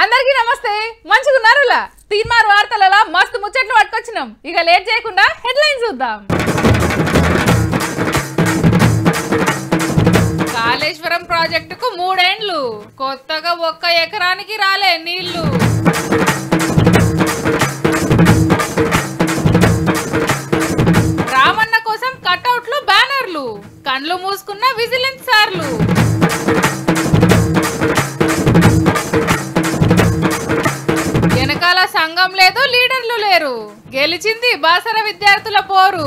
అందరికీ నమస్తే మంచిగున్నారులా తీన్మార్ వార్తలలో మస్తు ముచ్చట్లు పట్టుకొచ్చినాం ఇక లేట్ చేయకుండా హెడ్లైన్స్ చూద్దాం కాళేశ్వరం ప్రాజెక్టుకు మూడేండ్లు కొత్తగా ఒక్క ఎకరానికి రాలే నీళ్లు రామన్న కోసం కటౌట్లు బ్యానర్లు కండ్లు మూసుకున్న విజిలెన్స్ సార్లు వెనకాల సంఘం లేదు లీడర్లు లేరు గెలిచింది బాసర విద్యార్థుల పోరు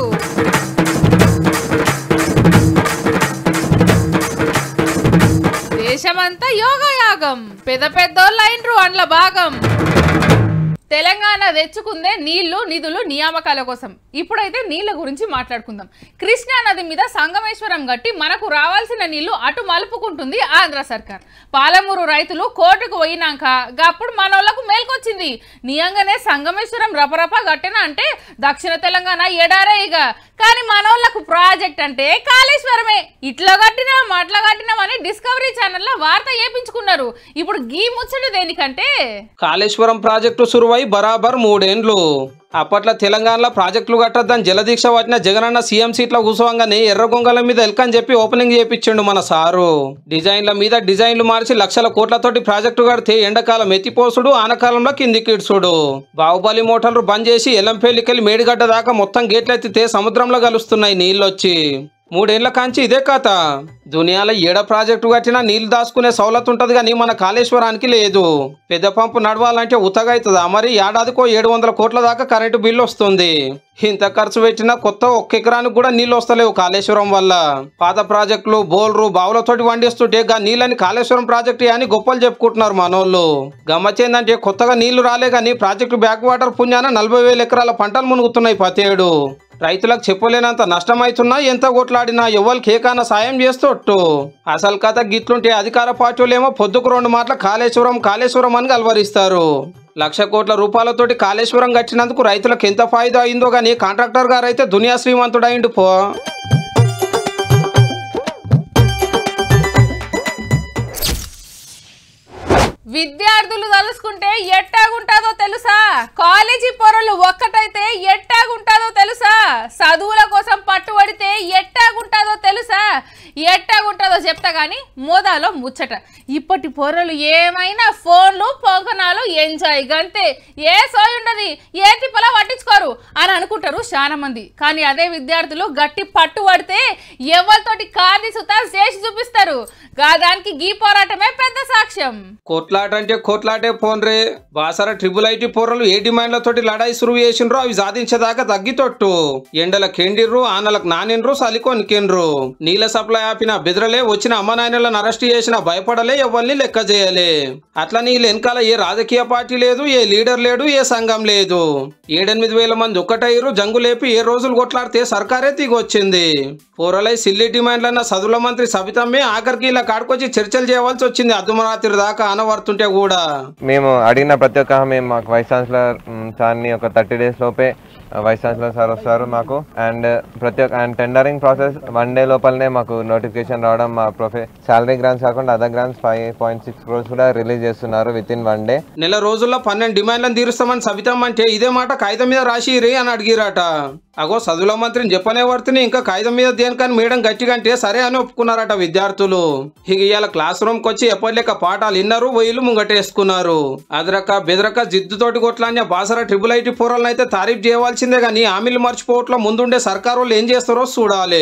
దేశమంతా యోగా యాగం పెద్ద పెద్దోళ్ళ అయినరు అండ్ల భాగం తెలంగాణ తెచ్చుకుందే నీళ్లు నిధులు నియామకాల కోసం ఇప్పుడైతే నీళ్ల గురించి మాట్లాడుకుందాం కృష్ణా నది మీద సంగమేశ్వరం గట్టి మనకు రావాల్సిన నీళ్లు అటు మలుపుకుంటుంది ఆంధ్ర సర్కార్ పాలమూరు రైతులు కోర్టుకు పోయినాక గప్పుడు మనోళ్లకు మేల్కొచ్చింది నియంగానే సంగమేశ్వరం రపరప గట్టిన అంటే దక్షిణ తెలంగాణ ఎడారే ఇక కానీ మనోళ్లకు ప్రాజెక్ట్ అంటే కాళేశ్వరమే ఇట్లా కట్టినాం అట్లా కట్టినాం అని డిస్కవరీ ఛానల్లో వార్త ఏపించుకున్నారు ఇప్పుడు గీ ముచ్చట దేనికంటే కాళేశ్వరం ప్రాజెక్టు సురువై బరాబర్ మూడేండ్లు అప్పట్లో తెలంగాణలో ప్రాజెక్టులు కట్టద్దని జలదీక్ష వచ్చిన జగనన్న సీఎం సీట్లో కూసోవంగానే ఎర్రగొంగల మీద ఎల్కని చెప్పి ఓపెనింగ్ చేపించిండు మన సారు డిజైన్ల మీద డిజైన్లు మార్చి లక్షల కోట్లతోటి ప్రాజెక్టు కడితే ఎండాకాలం ఎత్తిపోసుడు ఆనకాలంలో కిందికి ఇడ్చుడు బాహుబలి మోటార్లు బంద్ చేసి ఎల్లంపల్లికెళ్ళి మేడిగడ్డ దాకా మొత్తం గేట్లు ఎత్తితే సముద్రంలో కలుస్తున్నాయి నీళ్ళొచ్చి మూడేళ్ల కాంచి ఇదే కథ దునియాలో ఏడ ప్రాజెక్టు కట్టినా నీళ్లు దాచుకునే సౌలత్ ఉంటది కానీ మన కాళేశ్వరానికి లేదు పెద్ద పంపు నడవాలంటే ఉత్తగా అవుతుందా మరి ఏడాదికో ఏడు వందల కోట్ల దాకా కరెంటు బిల్లు వస్తుంది ఇంత ఖర్చు పెట్టినా కొత్త ఒక్క ఎకరానికి కూడా నీళ్లు వస్తలేవు కాళేశ్వరం వల్ల పాత ప్రాజెక్టులు బోల్రు బావులతోటి వండిస్తుంటే గా నీళ్ళని కాళేశ్వరం ప్రాజెక్టు అని గొప్పలు చెప్పుకుంటున్నారు మనోళ్ళు గమ్మచ్చేందంటే కొత్తగా నీళ్లు రాలే కానీ ప్రాజెక్టు బ్యాక్ వాటర్ పుణ్యాన నలభై వేల ఎకరాల పంటలు మునుగుతున్నాయి ప్రతి ఏడు రైతులకు చెప్పలేనంత నష్టమైతున్నా ఎంత కొట్లాడినా ఎవరికి ఏకాన సాయం చేస్తొట్టు అసలు కథ గిట్లుంటే అధికార పార్టీలేమో పొద్దుకు రెండు మాటల కాళేశ్వరం కాళేశ్వరం అని కలవరిస్తారు లక్ష కోట్ల రూపాయలతోటి కాళేశ్వరం కట్టినందుకు రైతులకు ఎంత ఫాయిదా అయిందో కానీ కాంట్రాక్టర్ గారు అయితే దునియా శ్రీమంతుడైండు పో విద్యార్థులు తలుసుకుంటే ఎట్టాగుంటాదో తెలుసా కాలేజీ పొరలు ఒక్కటైతే ఎట్టాగుంటాదో తెలుసా చదువుల కోసం పట్టుబడితే ఎట్టాగుంటాదో తెలుసా ఎట్టాగుంటాదో చెప్తా గానీ మోదాలో ముచ్చట ఇప్పటి పొరలు ఏమైనా ఫోన్లు పొగనాలు ఎంజాయ్ గంతే ఏ సోయి ఉండదు ఏ తిప్పలా పట్టించుకోరు అని అనుకుంటారు చాలా మంది కానీ అదే విద్యార్థులు గట్టి పట్టుబడితే ఎవరితోటి కార్ని సుతా చేసి చూపిస్తారు గా దానికి గీ పోరాటమే పెద్ద సాక్ష్యం కోట్లాట అంటే కోట్లాటే పోన్రే బాసర ట్రిపుల్ ఐటీ పోర్రలు ఏ డిమాండ్లతోటి లడాయి సురువు చేసిండ్రో అవి సాధించేదాకా తగ్గితొట్టు ఎండల కెండిర్రు ఆనలకు నానిండ్రు సలికొనికిండ్రు నీళ్ళ సప్లై ఆపిన బెదరలే వచ్చిన అమ్మ నాయనలను అరెస్ట్ చేసిన భయపడలే ఎవరిని లెక్క చేయలే అట్లా నీళ్ళు వెనకాల ఏ రాజకీయ పార్టీ లేదు ఏ లీడర్ లేడు ఏ సంఘం లేదు ఏడెనిమిది వేల మంది ఒక్కటయ్యారు జంగు లేపి ఏ రోజులు కొట్లాడితే సర్కారే దిగొచ్చింది పూరలై సిల్లి డిమాండ్లన్న చదువుల మంత్రి సబితమ్మే ఆఖరికి ఇలా కాడుకొచ్చి చర్చలు చేయవలసి వచ్చింది అర్ధమరాత్రి దాకా అనవర్తుంటే కూడా మేము అడిగిన ప్రతి ఒక్క మేము మాకు వైస్ ఛాన్సలర్ మ్, సార్ని ఒక థర్టీ డేస్ లోపే ఆ, వైస్ ఛాన్సలర్ సార్ వస్తారు మాకు అండ్ ప్రతి ఒక్క and tendering process one day లోపలనే మాకు నోటిఫికేషన్ రావడం మా ప్రొఫె శాలరీ గ్రాంట్స్ కాకుండా other grants five point six crores కూడా రిలీజ్ చేస్తున్నారు విత్ ఇన్ వన్ డే నెల రోజుల్లో పన్నెండు డిమాండ్లను తీరుస్తామని సబితమ్మ అంటే ఇదే మాట కాగితం మీద రాసిరి అని అడిగిరట అగో చదువుల మంత్రిని చెప్పనే వర్తిని ఇంకా కాగితం మీద దేనికని మేడం గట్టిగా అంటే సరే అని ఒప్పుకున్నారట విద్యార్థులు ఇక ఇవాళ క్లాస్ రూమ్కి వచ్చి ఎప్పటిలేక పాఠాలు విన్నారు వయ్యిలు ముంగటేసుకున్నారు అదరక బెదరక జిద్దుతోటి కొట్లాడిన బాసర ట్రిపుల్ ఐటీ పోరాలను అయితే తారీఫ్ చేయవలసిందే కానీ హామీలు మర్చిపోవట్లో ముందుండే సర్కారు వాళ్ళు ఏం చేస్తారో చూడాలి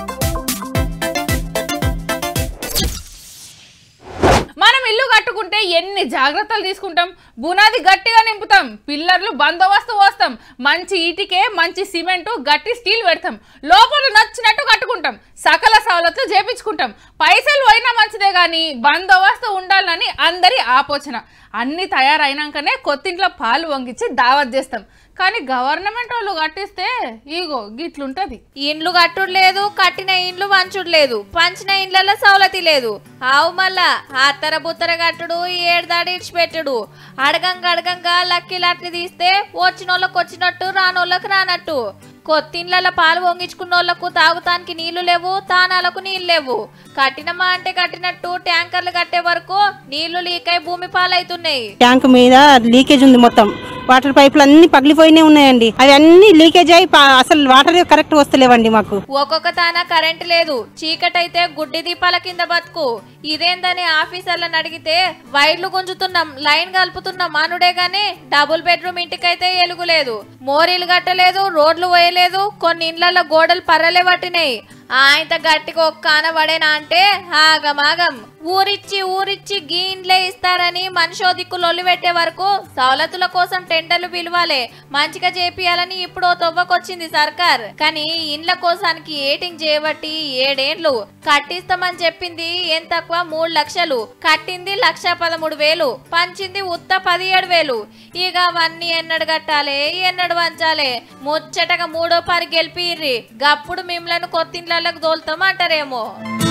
మనం ఇల్లు కట్టుకుంటే ఎన్ని జాగ్రత్తలు తీసుకుంటాం బునాది గట్టిగా నింపుతాం పిల్లర్లు బందోబస్తు పోస్తాం మంచి ఇటికే మంచి సిమెంటు గట్టి స్టీల్ పెడతాం లోపల నచ్చినట్టు కట్టుకుంటాం సకల సవలతులు చేపించుకుంటాం పైసలు పోయినా మంచిదే కానీ బందోబస్తు ఉండాలని అందరి ఆపోచన అన్ని తయారైనాకనే కొత్తింట్లో పాలు వంగించి దావత్ చేస్తాం కానీ గవర్నమెంట్ వాళ్ళు కట్టిస్తే ఇగో గిట్లుంటది ఇండ్లు కట్టుడు లేదు కట్టిన ఇండ్లు పంచుడు లేదు పంచిన ఇండ్లలో సౌలతి లేదు ఆవు మళ్ళా అత్తర బుత్తర కట్టుడు ఏడుదాడి ఇడిచిపెట్టుడు అడగంగా అడగంగా లక్కీ లాటరీ తీస్తే వచ్చినోళ్ళకి వచ్చినట్టు రానోళ్ళకి రానట్టు కొత్తిండ్ల పాలు వంగించుకున్నోళ్లకు తాగుతానికి నీళ్లు లేవు తానాలకు నీళ్లు లేవు కట్టినమా అంటే కట్టినట్టు ట్యాంకర్లు కట్టే వరకు నీళ్లు లీక్ అయి భూమి పాలవుతున్నాయి ట్యాంక్ మీద లీకేజ్ ఉంది మొత్తం వాటర్ పైపులు అన్ని పగిలిపోయినే ఉన్నాయండి అవి అన్ని లీకేజ్ అయి పా- అసలు వాటర్ కరెక్ట్ వస్తలేవండి మాకు ఒక్కొక్క తాన కరెంట్ లేదు చీకటైతే గుడ్డి దీపాల కింద బతుకు ఇదేందని ఆఫీసర్లను అడిగితే వైర్లు గుంజుతున్నాం లైన్ కలుపుతున్నాం అనుడే గాని డబుల్ బెడ్రూమ్ ఇంటికైతే ఎలుగు లేదు మోరీలు కట్టలేదు రోడ్లు వేయలేదు కొన్ని ఇండ్లలో గోడలు పర్రలే పట్టినాయి ఆయన గట్టిగా ఒక్క ఆన పడేనా అంటే ఆగమాగం ఊరిచ్చి ఊరిచ్చి గీ ఇండ్లే ఇస్తారని మనిషో దిక్కు లొల్లి పెట్టే వరకు సవలతుల కోసం టెండర్లు పిలవాలే మంచిగా చేపియాలని ఇప్పుడు ఓ తొవ్వకొచ్చింది సర్కార్ కానీ ఈ ఇండ్ల కోసానికి ఏటింగ్ చేయబట్టి ఏడేండ్లు కట్టిస్తామని చెప్పింది ఏం తక్కువ మూడు లక్షలు కట్టింది లక్ష పదమూడు వేలు పంచింది ఉత్త పదిహేడు వేలు ఇక అవన్నీ ఎన్నడు కట్టాలి ఎన్నడు వంచాలి ముచ్చటగా మూడో పరి గెలిపిర్రి గప్పుడు మిమ్మలను కొత్తింట్లకు దోలుతాం అంటారేమో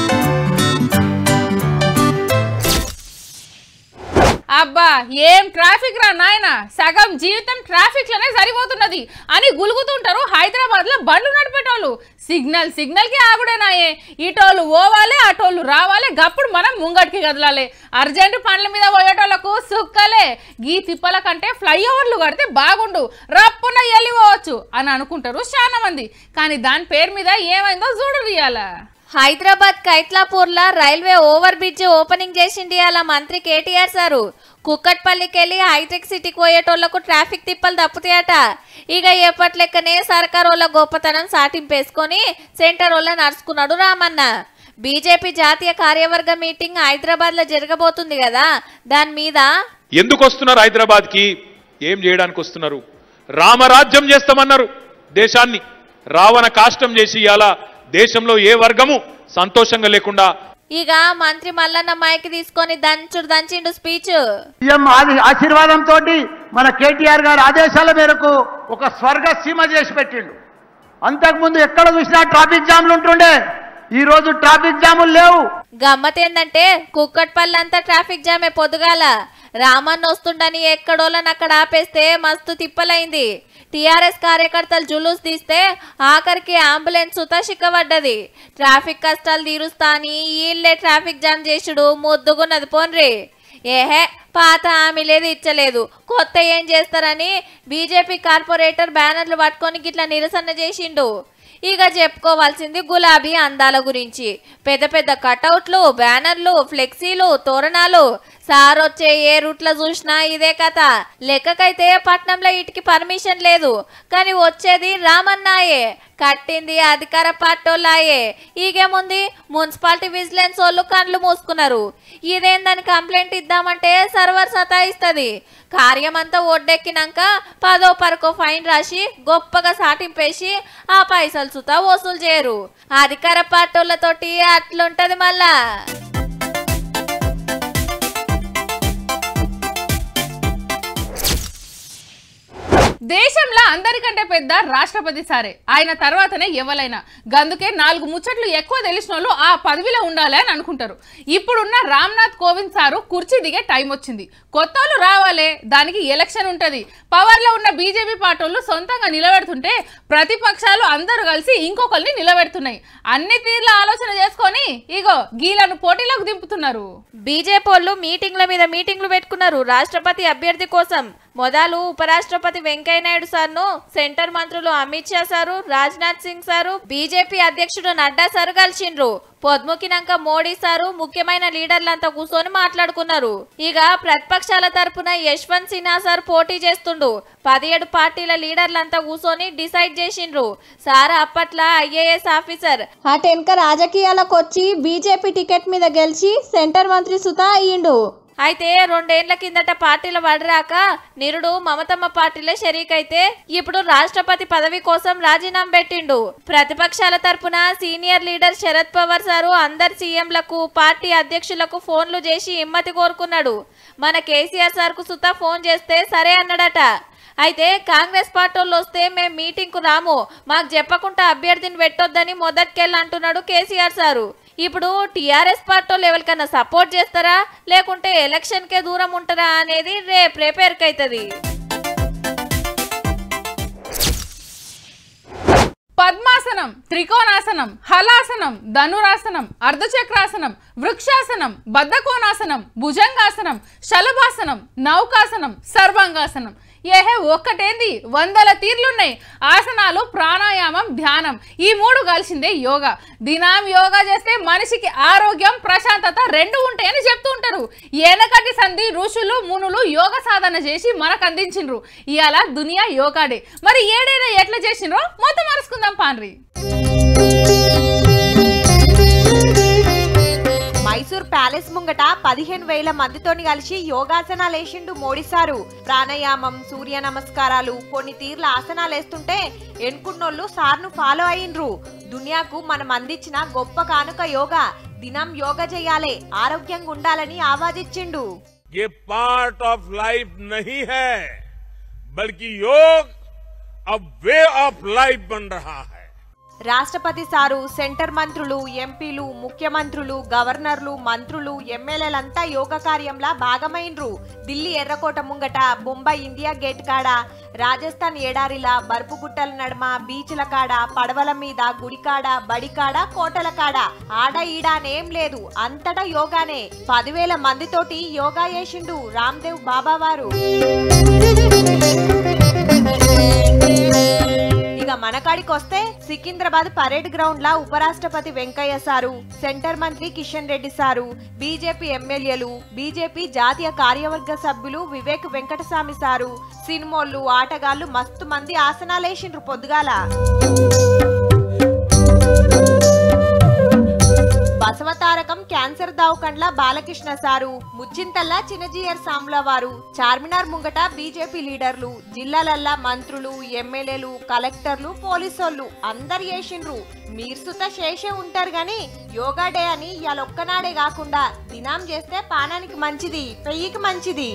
అబ్బా ఏం ట్రాఫిక్ రా నాయన సగం జీవితం ట్రాఫిక్ లోనే సరిపోతున్నది అని గులుగుతుంటారు హైదరాబాద్ లో బండ్లు నడిపేటోళ్ళు సిగ్నల్ సిగ్నల్ కి ఆగుడేనాయే ఇటోళ్ళు పోవాలి అటోళ్ళు రావాలి గప్పుడు మనం ముంగటికి కదలాలి అర్జెంట్ పనుల మీద పోయేటోళ్ళకు సుక్కలే గీ తిప్పల కంటే ఫ్లైఓవర్లు కడితే బాగుండు రప్పున వెళ్ళిపోవచ్చు అని అనుకుంటారు చాలా మంది కానీ దాని పేరు మీద ఏమైందో చూడరు ఇవాళ హైదరాబాద్ కైట్లాపూర్ లా రైల్వే ఓవర్ బ్రిడ్జ్ ఓపెనింగ్ చేసిండి అలా మంత్రి కేటీఆర్ సారు కుక్కట్పల్లికి వెళ్ళి హైటెక్ సిటీకి పోయేటోళ్లకు ట్రాఫిక్ తిప్పలు తప్పుతాయట ఇక ఎప్పటి లెక్కనే సర్కార్ వాళ్ళ గొప్పతనం సాటింపేసుకొని సెంటర్ వాళ్ళ నడుచుకున్నాడు రామన్న బీజేపీ జాతీయ కార్యవర్గ మీటింగ్ హైదరాబాద్ లో జరగబోతుంది కదా దాని మీద ఎందుకు వస్తున్నారు హైదరాబాద్ కి ఏం చేయడానికి వస్తున్నారు రామరాజ్యం చేస్తామన్నారు దేశాన్ని రావణ కాష్టం చేసి ఇవాళ దేశంలో ఏ వర్గము సంతోషంగా లేకుండా ఇక మంత్రి మల్లన్న మైక్ తీసుకొని దంచుడు దంచిండు స్పీచ్ సీఎం ఆది- ఆశీర్వాదంతో మన కేటీఆర్ గారి ఆదేశాల మేరకు ఒక స్వర్గ సీమ చేసి పెట్టిండు అంతకుముందు ఎక్కడ చూసినా ట్రాఫిక్ జామ్లు ఉంటుండే ఈ రోజు ట్రాఫిక్ జాములు లేవు గమ్మత్ ఏందంటే కుక్కట్పల్లి అంతా ట్రాఫిక్ జామే పొద్దుగాల రామన్ వస్తుండని ఎక్కడోళ్ళని అక్కడ ఆపేస్తే మస్తు తిప్పలైంది టీఆర్ఎస్ కార్యకర్తలు జులూస్ తీస్తే ఆఖరికి అంబులెన్స్ సుతా చిక్కబడ్డది ట్రాఫిక్ కష్టాలు తీరుస్తా అని వీళ్ళే ట్రాఫిక్ జామ్ చేసుడు ముద్దుగున్నది పోన్రి ఏహే పాత హామీ లేదు ఇచ్చలేదు కొత్త ఏం చేస్తారని బీజేపీ కార్పొరేటర్ బ్యానర్లు పట్టుకొని గిట్లా నిరసన చేసిండు ఇక చెప్పుకోవాల్సింది గులాబీ అందాల గురించి పెద్ద పెద్ద కటౌట్లు బ్యానర్లు ఫ్లెక్సీలు తోరణాలు సార్ వచ్చే ఏ రూట్లో చూసినా ఇదే కథ లెక్కకైతే పట్నంలో ఇటుకి పర్మిషన్ లేదు కానీ వచ్చేది రామన్నాయే కట్టింది అధికార పార్టోళ్ళాయే ఈగేముంది మున్సిపాలిటీ విజిలెన్స్ వాళ్ళు కండ్లు మూసుకున్నారు ఇదేందని కంప్లైంట్ ఇద్దామంటే సర్వర్ సతాయిస్తుంది కార్యమంతా ఒడ్డెక్కినాక పదో పరకో ఫైన్ రాసి గొప్పగా సాటింపేసి ఆ పైసలు సుతా వసూలు చేయరు అధికార పార్టీలతోటి అట్లుంటది మళ్ళా దేశంలో అందరికంటే పెద్ద రాష్ట్రపతి సారే ఆయన తర్వాతనే ఎవరైనా గందుకే నాలుగు ముచ్చట్లు ఎక్కువ తెలిసిన వాళ్ళు ఆ పదవిలో ఉండాలి అని అనుకుంటారు ఇప్పుడున్న రామ్నాథ్ కోవింద్ సారు కుర్చీ దిగే టైం వచ్చింది కొత్త వాళ్ళు రావాలి దానికి ఎలక్షన్ ఉంటుంది పవర్లో ఉన్న బీజేపీ పార్టీలు సొంతంగా నిలబెడుతుంటే ప్రతిపక్షాలు అందరూ కలిసి ఇంకొకరిని నిలబెడుతున్నాయి అన్ని తీర్ల ఆలోచన చేసుకొని ఇగో గీలను పోటీలోకి దింపుతున్నారు బీజేపీ వాళ్ళు మీటింగ్ల మీద మీటింగ్లు పెట్టుకున్నారు రాష్ట్రపతి అభ్యర్థి కోసం మొదలు ఉపరాష్ట్రపతి వెంకయ్యనాయుడు సార్ను సెంటర్ మంత్రులు Amit Shah sir Rajnath Singh sir BJP అధ్యక్షుడు నడ్డా సారు కలిసిండ్రు పొద్దుముకినాక మోడీ సారు ముఖ్యమైన లీడర్లంతా కూర్చొని మాట్లాడుకున్నారు ఇక ప్రతిపక్షాల తరపున యశ్వంత్ సిన్హా సార్ పోటీ చేస్తుండు పదిహేడు పార్టీల లీడర్లంతా కూర్చొని డిసైడ్ చేసిండ్రు సార్ అప్పట్ల ఐఏఎస్ ఆఫీసర్ అటెనక రాజకీయాలకు వచ్చి బీజేపీ టికెట్ మీద గెలిచి సెంటర్ మంత్రి సుతా అయ్యిండు అయితే రెండేండ్ల కిందట పార్టీల పడరాక నిరుడు మమతమ్మ పార్టీలే షరీకైతే ఇప్పుడు రాష్ట్రపతి పదవి కోసం రాజీనామా పెట్టిండు ప్రతిపక్షాల తరపున senior leader Sharad Pawar sir అందరు సీఎంలకు పార్టీ అధ్యక్షులకు ఫోన్లు చేసి హిమ్మతి కోరుకున్నాడు మన కేసీఆర్ సార్కు సుతా ఫోన్ చేస్తే సరే అన్నాడట అయితే కాంగ్రెస్ పార్టీ వాళ్ళు వస్తే మేము మీటింగ్ కు రాము మాకు చెప్పకుండా అభ్యర్థిని పెట్టొద్దని మొదటికెళ్ళి అంటున్నాడు కేసీఆర్ సారు ఇప్పుడు టీఆర్ఎస్ పార్టీ వాళ్ళు ఎవరికైనా సపోర్ట్ చేస్తారా లేకుంటే ఎలక్షన్కే దూరం ఉంటారా అనేది రేపు రేపేరుకైతుంది పద్మాసనం త్రికోణాసనం హలాసనం ధనురాసనం అర్ధచక్రాసనం వృక్షాసనం బద్ధకోణాసనం భుజంగాసనం శలభాసనం నౌకాసనం సర్వాంగాసనం ఏహే ఒక్కటేంది వందల తీర్లున్నాయి ఆసనాలు ప్రాణాయామం ధ్యానం ఈ మూడు కలిసిందే యోగా దినం యోగా చేస్తే మనిషికి ఆరోగ్యం ప్రశాంతత రెండు ఉంటాయని చెప్తూ ఉంటారు ఏనకటి సంధి ఋషులు మునులు యోగ సాధన చేసి మనకు అందించిండ్రు ఇవాళ దునియా యోగా డే మరి ఏడేదో ఎట్లా చేసిండ్రో మొత్తం మరుసుకుందాం పాన్రి మైసూర్ ప్యాలెస్ ముంగట పదిహేను వేల మందితోని కలిసి యోగాసనాలు వేసిండు మోడీ సారు ప్రాణాయామం సూర్య నమస్కారాలు కొన్ని తీర్ల ఆసనాలు వేస్తుంటే ఎన్కున్నోళ్ళు సార్ను ఫాలో అయ్యిండ్రు దునియాకు మనం అందించిన గొప్ప కానుక యోగా దినం యోగా చేయాలి ఆరోగ్యంగా ఉండాలని ఆవాదించిండు ये पार्ट ऑफ लाइफ नहीं है बल्कि योग अब वे ऑफ लाइफ बन रहा है రాష్ట్రపతి సారు సెంటర్ మంత్రులు ఎంపీలు ముఖ్యమంత్రులు గవర్నర్లు మంత్రులు ఎమ్మెల్యేలంతా యోగ కార్యంలా భాగమైండ్రు ఢిల్లీ ఎర్రకోట ముంగట బొంబాయి ఇండియా గేట్ కాడ రాజస్థాన్ ఏడారిలా బర్పుగుట్టల నడుమ బీచ్ల కాడ పడవల మీద గుడికాడ బడికాడ కోటల కాడ ఆడ ఈడ అనేం లేదు అంతటా యోగానే పదివేల మందితోటి యోగా చేసిండు రామ్దేవ్ బాబా వారు ఇక మనకాడికి వస్తే సికింద్రాబాద్ పరేడ్ గ్రౌండ్ లా ఉపరాష్ట్రపతి వెంకయ్య సారు సెంటర్ మంత్రి కిషన్ రెడ్డి సారు బీజేపీ ఎమ్మెల్యేలు బీజేపీ జాతీయ కార్యవర్గ సభ్యులు వివేక్ వెంకటస్వామి సారు సినిమోళ్ళు ఆటగాళ్లు మస్తు మంది ఆసనాలేసిండ్రు పొద్దుగాల బసవతారకం క్యాన్సర్ దావకండ్ల బాలకృష్ణ సారు ముచ్చింతల్లా చిన్నజీయర్ సామ్ల వారు చార్మినార్ ముంగట బీజేపీ లీడర్లు జిల్లాలల్లా మంత్రులు ఎమ్మెల్యేలు కలెక్టర్లు పోలీసోళ్ళు అందరు చేసిండ్రు మీరు సుత చేసే ఉంటారు గాని యోగా డే అని ఇవాళ ఒక్కనాడే కాకుండా దినం చేస్తే పానానికి మంచిది పెయ్యికి మంచిది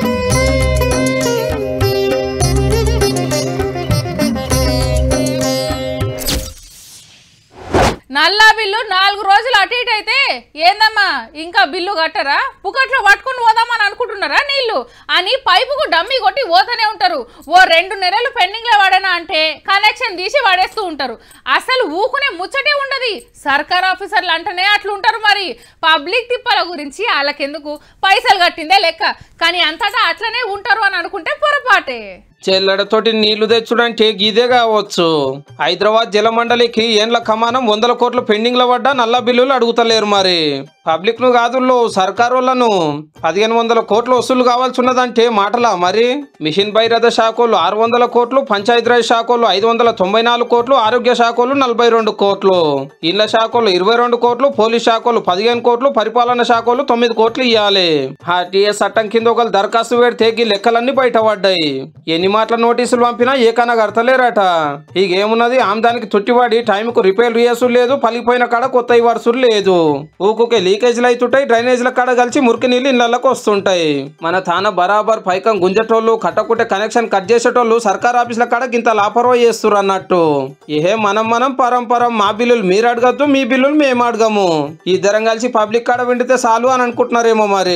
నల్లా బిల్లు నాలుగు రోజులు అటు ఇటు అయితే ఏందమ్మా ఇంకా బిల్లు కట్టరా పుకట్లో పట్టుకుని పోదామని అనుకుంటున్నారా నీళ్ళు అని పైపుకు డమ్మి కొట్టి పోతూనే ఉంటారు ఓ రెండు నెలలు పెండింగ్లో వాడనా అంటే కనెక్షన్ తీసి వాడేస్తూ ఉంటారు అసలు ఊకునే ముచ్చటే ఉండదు సర్కార్ ఆఫీసర్లు అంటేనే అట్లా ఉంటారు మరి పబ్లిక్ తిప్పల గురించి వాళ్ళకెందుకు పైసలు కట్టిందే లెక్క కానీ అంతటా అట్లనే ఉంటారు అని అనుకుంటే పొరపాటే చెల్లెడతోటి నీళ్లు తెచ్చుడంటే గీదే కావచ్చు హైదరాబాద్ జలమండలికి ఏండ్ల కమానం వందల కోట్లు పెండింగ్ లో పడ్డా నల్ల బిల్లులు అడుగుతలేరు మరి పబ్లిక్ ను కాదుల్లో సర్కారు వాళ్ళను పదిహేను వందల కోట్లు వసూలు కావాల్సి ఉన్నదంటే మాటలా మరి మిషన్ భైరథ శాఖలు ఆరు వందల కోట్లు పంచాయతీరాజ్ శాఖలు ఐదు వందల తొంభై నాలుగు కోట్లు ఆరోగ్య శాఖలు నలభై రెండు కోట్లు ఇళ్ల శాఖలు ఇరవై రెండు కోట్లు పోలీస్ శాఖలు పదిహేను కోట్లు పరిపాలన శాఖలు తొమ్మిది కోట్లు ఇవ్వాలి టీఎస్ చట్టం కింద ఒకరు దరఖాస్తు పెడితే ఈ లెక్కలన్నీ బయటపడ్డాయి ఎన్ని మాటల నోటీసులు పంపినా ఏ కన్నా కడతలేరట ఇక ఏమున్నది ఆమెదానికి తుట్టివాడి టైంకు రిపేర్ రియేసులు లేదు పలిగిపోయిన కాడ కొత్త వరుసలు లేదు ఊకుకే లీకేజీలు అవుతుంటాయి డ్రైనేజీల కాడ కలిసి మురికి నీళ్ళు ఇళ్ళకి వస్తుంటాయి మన తాన బరాబర్ పైకం గుంజేటోళ్ళు కట్టకుంటే కనెక్షన్ కట్ చేసేటోళ్ళు సర్కార్ ఆఫీసుల కాడ గింత లాపర్వా చేస్తున్నారు అన్నట్టు ఏ మనం మనం పరంపరం మా బిల్లులు మీరు అడగద్దు మీ బిల్లులు మేము అడగము ఇద్దరం కలిసి పబ్లిక్ కాడ విండితే చాలు అని అనుకుంటున్నారేమో మరి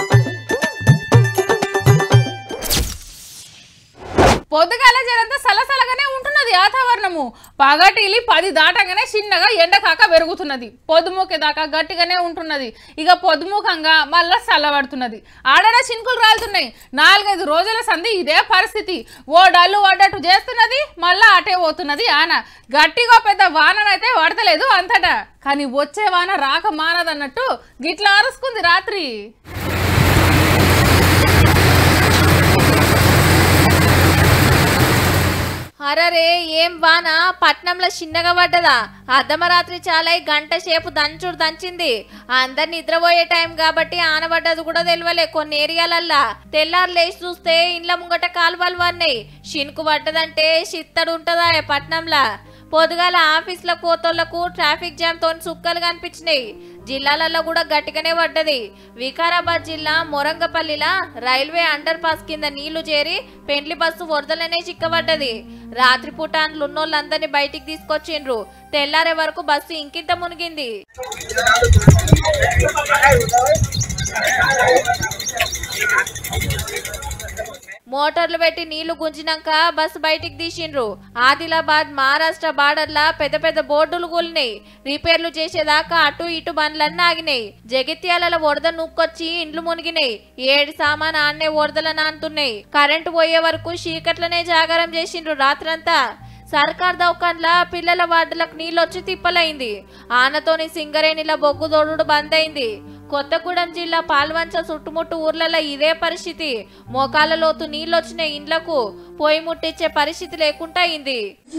పొద్దుగాల జరంతా సలసలగానే ఉంటున్నది వాతావరణము పగటిలి పది దాటగానే చిన్నగా ఎండ కాక పెరుగుతున్నది పొద్దుమూకే దాకా గట్టిగానే ఉంటున్నది ఇక పొద్దుముఖంగా మళ్ళా చల్లబడుతున్నది ఆడడ చినుకులు రాలుతున్నాయి నాలుగైదు రోజుల సంధి ఇదే పరిస్థితి ఓ డల్లు పడ్డట్టు చేస్తున్నది మళ్ళా అటే పోతున్నది ఆన గట్టిగా పెద్ద వాననైతే పడతలేదు అంతటా కానీ వచ్చే వాన రాక మానదన్నట్టు గిట్లా అరుసుకుంది రాత్రి అరరే ఏం వాన పట్నంలో చిన్నగా పడ్డదా అర్ధమరాత్రి చాలా గంట సేపు దంచుడు దంచింది అందరు నిద్రపోయే టైం కాబట్టి ఆనబడ్డది కూడా తెలియలే కొన్ని ఏరియాలల్లా తెల్లారు లేచి చూస్తే ఇండ్ల ముంగట కాలువలు వన్నాయి షినుకు పడ్డదంటే చిత్తడు ఉంటదా పట్నంలా పొద్దుగాల ఆఫీసుల పోతోళ్లకు ట్రాఫిక్ జామ్ తోని సుక్కలు కనిపించినాయి జిల్లాలలో కూడా గట్టిగానే పడ్డది వికారాబాద్ జిల్లా మొరంగపల్లిలా రైల్వే అండర్ పాస్ కింద నీళ్లు చేరి పెండ్లి బస్సు వరదలనే చిక్కబడ్డది రాత్రిపూట ఉన్నోళ్ళందరినీ బయటికి తీసుకొచ్చిండ్రు తెల్లారే వరకు బస్సు ఇంకింత మునిగింది మోటార్లు పెట్టి నీళ్లు గుంజినాక బస్సు బయటికి తీసిండ్రు ఆదిలాబాద్ మహారాష్ట్ర బార్డర్లా పెద్ద పెద్ద బోర్డులు కూలినాయి రిపేర్లు చేసేదాకా అటు ఇటు బండ్లన్నీ ఆగినాయి జగిత్యాల వరద నూక్కొచ్చి ఇండ్లు మునిగినాయి ఏడు సామాన్ ఆన్నే వరదల నాంతున్నాయి కరెంటు పోయే వరకు చీకట్లనే జాగారం చేసిండ్రు రాత్రంతా సర్కార్ దౌకాన్ల పిల్లల వార్డులకు నీళ్ళొచ్చి తిప్పలైంది ఆనతోని సింగరేణిల బొగ్గు దోడుడు బంద్ అయింది కొత్తగూడెం జిల్లా పాల్వంచ చుట్టుముట్టు ఊర్లలో ఇదే పరిస్థితి మోకాల లోతు నీళ్ళొచ్చిన ఇండ్లకు పొయ్యి ముట్టించే పరిస్థితి లేకుండా అయింది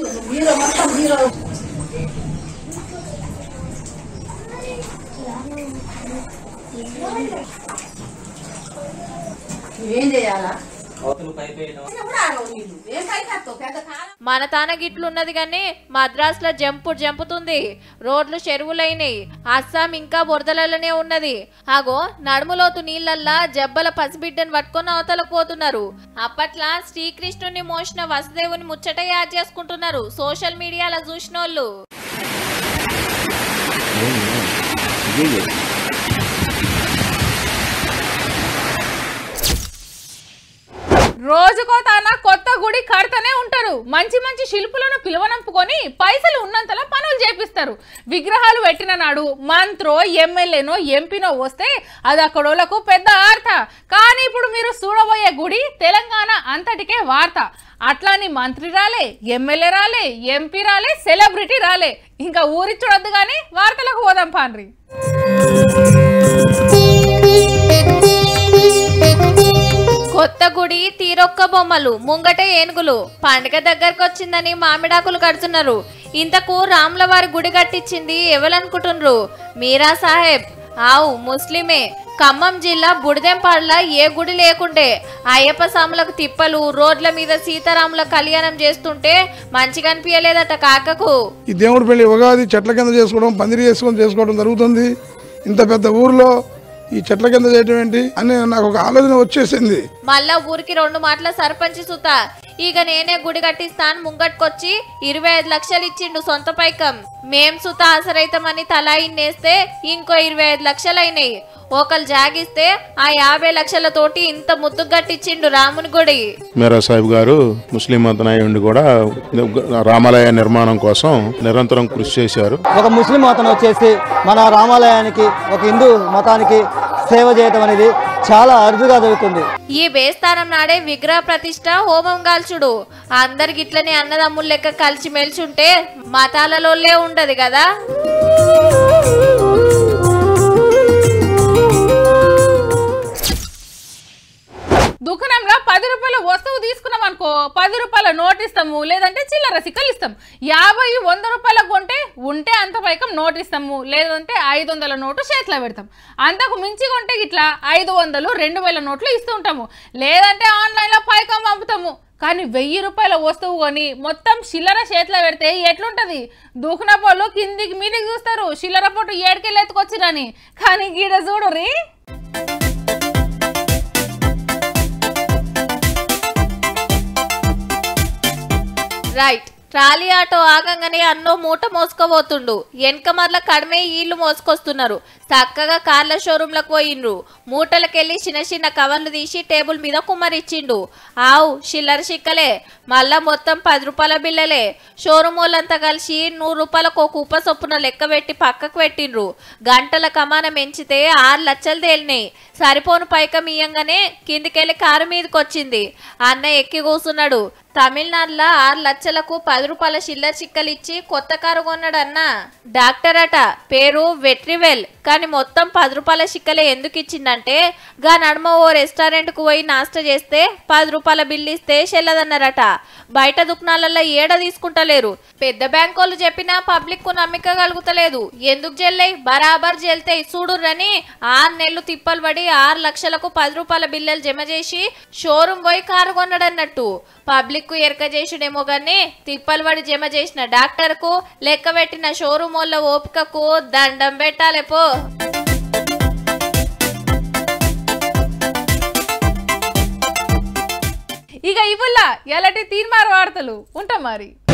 మన తాన గిట్లున్నది గాని మద్రాస్ లో జంపు జంపుతుంది రోడ్లు చెరువులైనయి అస్సాం ఇంకా బురదలలోనే ఉన్నది అగో నడుములోతు నీళ్ళల్లా జబ్బల పసిబిడ్డను పట్టుకొని అవతలకు పోతున్నారు అప్పట్లా శ్రీకృష్ణుని మోసిన వసుదేవుని ముచ్చట యాద్ చేసుకుంటున్నారు సోషల్ మీడియాలో చూసినోళ్ళు రోజుకో తాన కొత్త గుడి కడతనే ఉంటారు మంచి మంచి శిల్పులను పిలువనంపుకొని పైసలు ఉన్నంతలా పనులు చేపిస్తారు విగ్రహాలు పెట్టిన నాడు మంత్రో ఎమ్మెల్యేనో ఎంపీనో వస్తే అది అక్కడోళ్లకు పెద్ద వార్త కానీ ఇప్పుడు మీరు చూడబోయే గుడి తెలంగాణ అంతటికే వార్త అట్లాని మంత్రి రాలే ఎమ్మెల్యే రాలే ఎంపీ రాలే సెలబ్రిటీ రాలే ఇంకా ఊరి చూడొద్దు కానీ వార్తలకు పోదాం పాన్రి కొత్త గుడి తీరొక్క బొమ్మలు ముంగట ఏనుగులు పండుగ దగ్గరకు వచ్చిందని మామిడాకులు కడుతున్నారు ఇంతకు రాముల వారి గుడి కట్టించింది ఎవరనుకుంటున్నారు మీరా సాహెబ్ ఆవు ముస్లిమే ఖమ్మం జిల్లా బుడిదెంపాడుల ఏ గుడి లేకుండే అయ్యప్ప స్వాములకు తిప్పలు రోడ్ల మీద సీతారాముల కళ్యాణం చేస్తుంటే మంచిగా అనిపించలేదట కాకకు ఈ దేవుడి పెళ్లి ఉగాది చెట్ల కింద చేసుకోవడం పందిరి చేసుకొని చేసుకోవడం జరుగుతుంది ఇంత పెద్ద ఊర్లో ఈ చెట్ల కింద చేయడం ఏంటి అని నాకు ఒక ఆలోచన వచ్చేసింది మళ్ళా ఊరికి రెండు మాటల సర్పంచ్ సుత ఇక నేనే గుడి కట్టిస్తాను ముంగట్కొచ్చి ఇరవై ఐదు లక్షలు ఇచ్చిండు సొంత పైకం మేం సుత ఆసరైతామని తలాయిన్నేస్తే ఇంకో ఇరవై ఐదు లక్షలు అయినాయి ఒకరు జాగిస్తే ఆ యాభై లక్షలతోటి ఇంత ముద్దు కట్టించిండు రాముని గుడి మీరా సాహిబ్ గారు ముస్లిం మతనాయుడిని కూడా రామాలయ నిర్మాణం కోసం నిరంతరం కృషి చేశారు ఒక ముస్లిం అతను వచ్చేసి మన రామాలయానికి ఒక హిందూ మతానికి సేవ చేయటం అనేది చాలా అరుదుగా జరుగుతుంది ఈ బేస్తారం నాడే విగ్రహ ప్రతిష్ట హోమం కాల్చుడు అందరికి ఇట్లనే అన్నదమ్ముల లెక్క కలిసి మెలిచుంటే మతాలలోలే ఉండదు కదా దుకాణంలో పది రూపాయల వస్తువు తీసుకున్నాం అనుకో పది రూపాయల నోట్ ఇస్తాము లేదంటే చిల్లర సిక్కలు ఇస్తాం యాభై వంద రూపాయల కొంటే ఉంటే అంత పైకం నోట్ ఇస్తాము లేదంటే ఐదు వందల నోటు చేతిలో పెడతాం అంతకు మించి కొంటే ఇట్లా ఐదు వందలు రెండు వేల నోట్లు ఇస్తూ ఉంటాము లేదంటే ఆన్లైన్లో పైకం పంపుతాము కానీ వెయ్యి రూపాయల వస్తువు కొని మొత్తం చిల్లర చేతిలో పెడితే ఎట్లుంటది దూకున పోళ్ళు కిందికి మీదికి చూస్తారు చిల్లర పొట్టు ఏడుకెళ్ళి ఎత్తుకొచ్చిరని కానీ గీడ చూడు రీ రైట్ ట్రాలీ ఆటో ఆగంగానే అన్నో మూట మోసుకోబోతుండు వెనక మరల కడిమే ఈళ్ళు మోసుకొస్తున్నారు చక్కగా కార్ల షోరూంలకు పోయిండ్రు మూటలకెళ్ళి చిన్న చిన్న కవర్లు తీసి టేబుల్ మీద కుమ్మరిచ్చిండు ఆవు చిల్లర చిక్కలే మళ్ళా మొత్తం పది రూపాయల బిల్లలే షోరూమ్ వాళ్ళంతా కలిసి నూరు రూపాయలకు ఒక ఉప్ప చొప్పున లెక్క పెట్టి పక్కకు పెట్టిండ్రు గంటల కమానం పెంచితే ఆరు లక్షలు తేలినాయి సరిపోను పైకం ఇయ్యంగానే కిందికెళ్ళి కారు మీదకి వచ్చింది అన్న ఎక్కి కూసున్నాడు తమిళనాడులో ఆరు లక్షలకు పది రూపాయల చిల్లర చిక్కలు ఇచ్చి కొత్త కారు కొన్నాడు అన్న డాక్టర్ అట పేరు వెట్రివెల్ కానీ మొత్తం పది రూపాయల చిక్కలే ఎందుకు ఇచ్చిందంటే గా నడుమ ఓ రెస్టారెంట్ కు పోయి నాస్టా చేస్తే పది రూపాయల బిల్లు ఇస్తే చెల్లదన్నారట బయట దుకాణాలలో ఏడ తీసుకుంటలేరు పెద్ద బ్యాంకోళ్ళు చెప్పినా పబ్లిక్ కు నమ్మిక కలుగుతలేదు ఎందుకు జల్లై బరాబర్ జల్తాయి చూడుర్రని ఆరు నెలలు తిప్పలు పడి ఆరు లక్షలకు పది రూపాయల బిల్లలు జమ చేసి షోరూమ్ పోయి కారు కొన్నాడన్నట్టు పబ్లిక్ కు ఎరక చేసుడేమో గానీ తిప్పలు పడి జమ చేసిన డాక్టర్ కు లెక్క పెట్టిన షోరూమ్ వాళ్ళ ఓపికకు దండం పెట్టాలి పో ఇక ఇవ్వల్లా ఎలాంటి తీర్మార వార్తలు ఉంటాం మరి